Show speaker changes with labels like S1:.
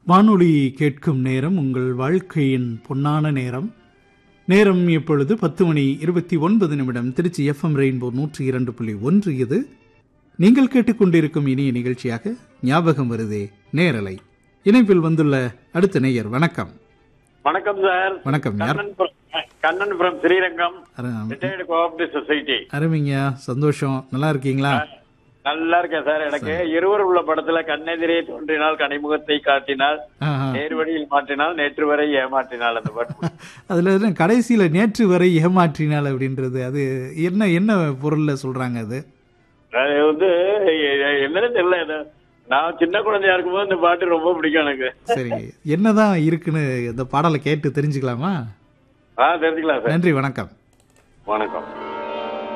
S1: வானொலி கேட்கும் நேரம் உங்கள் வாழ்க்கையின் பொன்னான நேரம் நேரம் இப்பொழுது பத்து மணி இருபத்தி ஒன்பது நிமிடம் திருச்சி எஃப்எம் ரெயின்போ நூற்றி இரண்டு புள்ளி ஒன்று இது நீங்கள் கேட்டுக்கொண்டிருக்கும் இனிய நிகழ்ச்சியாக ஞாபகம் வருதே நேரலை இணைப்பில் வந்துள்ள அடுத்த நேயர் வணக்கம்
S2: வணக்கம் சார்
S1: வணக்கம் யார்
S2: கண்ணன் from- கண்ணன் ஃப்ரம் ஸ்ரீரங்கம்
S1: அரு-
S2: ரிட்டையர்டு கோஆபரேட்டிவ் சொசைட்டி
S1: அருமைங்க சந்தோஷம் நல்லா இருக்கீங்களா
S2: நல்லா இருக்கேன் சார் எனக்கு இருவர் உள்ள படத்துல கண்ணெதிரே தோன்றினால் கனிமுகத்தை காட்டினால்
S1: ஆஹா.
S2: நேர்வழியில் மாற்றினால் நேற்று வரை ஏமாற்றினால் அந்த பாட்டு
S1: அதுல என்ன கடைசியில நேற்று வரை ஏமாற்றினாள் அப்படின்றது அது என்ன என்ன பொருள்ல சொல்றாங்க அது
S2: அது வந்து எ- எ- என்னன்னு தெரியல இது. நான் சின்ன குழந்தையா இருக்கும்போது இந்த பாட்டு ரொம்ப பிடிக்கும் எனக்கு
S1: சரி என்னதான் இருக்குன்னு இந்த பாடலை கேட்டு தெரிஞ்சுக்கலாமா
S2: ஆ தெரிஞ்சுக்கலாம் சார்
S1: நன்றி வணக்கம்
S2: வணக்கம்